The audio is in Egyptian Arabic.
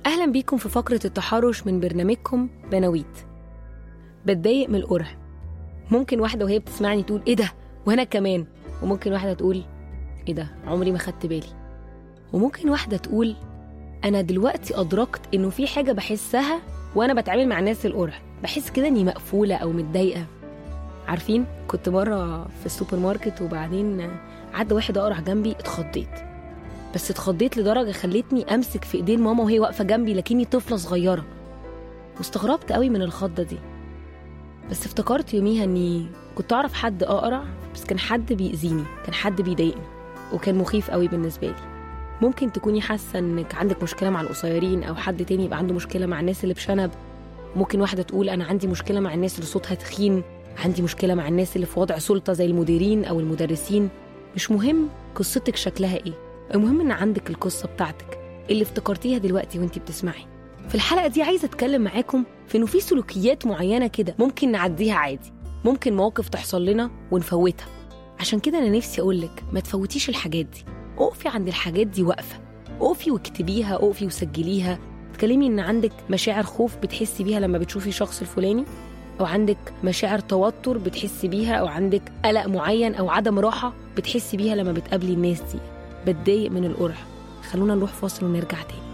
أهلا بيكم في فقرة التحرش من برنامجكم بناويت بتضايق من القرع ممكن واحدة وهي بتسمعني تقول إيه ده وأنا كمان وممكن واحدة تقول إيه ده عمري ما خدت بالي وممكن واحدة تقول أنا دلوقتي أدركت إنه في حاجة بحسها وأنا بتعامل مع الناس القرع بحس كده إني مقفولة أو متضايقة عارفين كنت مرة في السوبر ماركت وبعدين عدى واحد أقرع جنبي اتخضيت بس اتخضيت لدرجة خلتني أمسك في إيدين ماما وهي واقفة جنبي لكني طفلة صغيرة واستغربت قوي من الخضة دي بس افتكرت يوميها إني كنت أعرف حد أقرع بس كان حد بيأذيني كان حد بيضايقني وكان مخيف قوي بالنسبة لي ممكن تكوني حاسة إنك عندك مشكلة مع القصيرين أو حد تاني يبقى عنده مشكلة مع الناس اللي بشنب ممكن واحدة تقول أنا عندي مشكلة مع الناس اللي صوتها تخين عندي مشكلة مع الناس اللي في وضع سلطة زي المديرين أو المدرسين مش مهم قصتك شكلها إيه المهم إن عندك القصة بتاعتك اللي افتكرتيها دلوقتي وانتي بتسمعي في الحلقة دي عايزة أتكلم معاكم في إنه في سلوكيات معينة كده ممكن نعديها عادي ممكن مواقف تحصل لنا ونفوتها عشان كده أنا نفسي أقولك ما تفوتيش الحاجات دي اقفي عند الحاجات دي واقفة اقفي واكتبيها اقفي وسجليها تكلمي إن عندك مشاعر خوف بتحسي بيها لما بتشوفي الشخص الفلاني أو عندك مشاعر توتر بتحسي بيها أو عندك قلق معين أو عدم راحة بتحسي بيها لما بتقابلي الناس دي بتضايق من القرح خلونا نروح فاصل ونرجع تاني